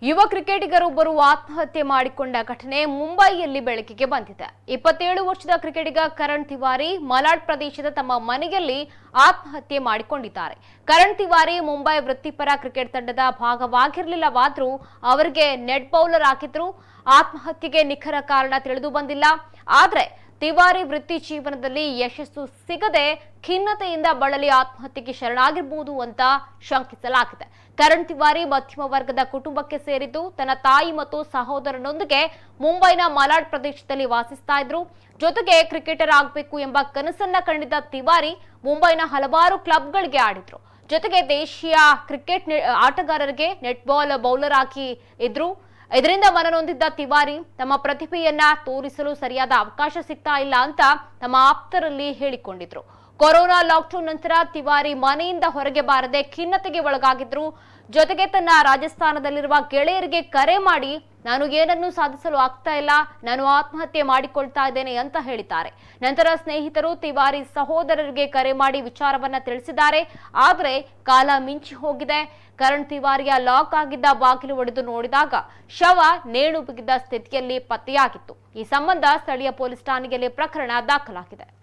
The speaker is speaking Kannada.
ಯುವ ಕ್ರಿಕೆಟಿಗರೊಬ್ಬರು ಆತ್ಮಹತ್ಯೆ ಮಾಡಿಕೊಂಡ ಘಟನೆ ಮುಂಬೈಯಲ್ಲಿ ಬೆಳಕಿಗೆ ಬಂದಿದೆ ಇಪ್ಪತ್ತೇಳು ವರ್ಷದ ಕ್ರಿಕೆಟಿಗ ಕರಣ್ ತಿವಾರಿ ಮಲಾಡ್ ಪ್ರದೇಶದ ತಮ್ಮ ಮನೆಯಲ್ಲಿ ಆತ್ಮಹತ್ಯೆ ಮಾಡಿಕೊಂಡಿದ್ದಾರೆ ಕರಣ್ ತಿವಾರಿ ಮುಂಬೈ ವೃತ್ತಿಪರ ಕ್ರಿಕೆಟ್ ತಂಡದ ಭಾಗವಾಗಿರಲಿಲ್ಲವಾದ್ರೂ ಅವರಿಗೆ ನೆಟ್ ಬೌಲರ್ ಆಗಿದ್ರು ಆತ್ಮಹತ್ಯೆಗೆ ನಿಖರ ಕಾರಣ ತಿಳಿದು ಬಂದಿಲ್ಲ ಆದ್ರೆ ತಿವಾರಿ ವೃತ್ತಿ ಜೀವನದಲ್ಲಿ ಯಶಸ್ಸು ಸಿಗದೆ ಖಿನ್ನತೆಯಿಂದ ಬಳಲಿ ಆತ್ಮಹತ್ಯೆಗೆ ಶರಣಾಗಿರ್ಬೋದು ಅಂತ ಶಂಕಿಸಲಾಗಿದೆ ಕರಣ್ ತಿವಾರಿ ಮಧ್ಯಮ ವರ್ಗದ ಕುಟುಂಬಕ್ಕೆ ಸೇರಿದ್ದು ತನ್ನ ತಾಯಿ ಮತ್ತು ಸಹೋದರನೊಂದಿಗೆ ಮುಂಬೈನ ಮಲಾಡ್ ಪ್ರದೇಶದಲ್ಲಿ ವಾಸಿಸ್ತಾ ಇದ್ರು ಜೊತೆಗೆ ಕ್ರಿಕೆಟರ್ ಆಗಬೇಕು ಎಂಬ ಕನಸನ್ನ ಕಂಡಿದ್ದ ತಿವಾರಿ ಮುಂಬೈನ ಹಲವಾರು ಕ್ಲಬ್ಗಳಿಗೆ ಆಡಿದ್ರು ಜೊತೆಗೆ ದೇಶೀಯ ಕ್ರಿಕೆಟ್ ನಿ- ಆಟಗಾರರಿಗೆ ನೆಟ್ ಬಾಲ್ ಬೌಲರ್ ಆಗಿ ಇದ್ರು ಇದರಿಂದ ಮನನೊಂದಿದ್ದ ತಿವಾರಿ ತಮ್ಮ ಪ್ರತಿಭೆಯನ್ನ ತೋರಿಸಲು ಸರಿಯಾದ ಅವಕಾಶ ಸಿಗ್ತಾ ಇಲ್ಲ ಅಂತ ತಮ್ಮ ಆಪ್ತರಲ್ಲಿ ಹೇಳಿಕೊಂಡಿದ್ರು ಕೊರೋನಾ ಲಾಕ್ಡೌನ್ ನಂತರ ತಿವಾರಿ ಮನೆಯಿಂದ ಹೊರಗೆ ಬಾರದೆ ಖಿನ್ನತೆಗೆ ಒಳಗಾಗಿದ್ರು ಜೊತೆಗೆ ತನ್ನ ರಾಜಸ್ಥಾನದಲ್ಲಿರುವ ಗೆಳೆಯರಿಗೆ ಕರೆ ಮಾಡಿ ನಾನು ಏನನ್ನೂ ಸಾಧಿಸಲು ಆಗ್ತಾ ಇಲ್ಲ ನಾನು ಆತ್ಮಹತ್ಯೆ ಮಾಡಿಕೊಳ್ತಾ ಇದ್ದೇನೆ ಅಂತ ಹೇಳಿದ್ದಾರೆ ನಂತರ ಸ್ನೇಹಿತರು ತಿವಾರಿ ಸಹೋದರರಿಗೆ ಕರೆ ಮಾಡಿ ವಿಚಾರವನ್ನ ತಿಳಿಸಿದ್ದಾರೆ ಆದರೆ ಕಾಲ ಮಿಂಚಿ ಹೋಗಿದೆ ಕರಣ್ ತಿವಾರಿಯ ಲಾಕ್ ಆಗಿದ್ದ ಬಾಗಿಲು ಒಡೆದು ನೋಡಿದಾಗ ಶವ ನೇಣು ಬಿಗಿದ ಸ್ಥಿತಿಯಲ್ಲಿ ಪತ್ತೆಯಾಗಿತ್ತು ಈ ಸಂಬಂಧ ಸ್ಥಳೀಯ ಪೊಲೀಸ್ ಠಾಣೆಯಲ್ಲಿ ಪ್ರಕರಣ ದಾಖಲಾಗಿದೆ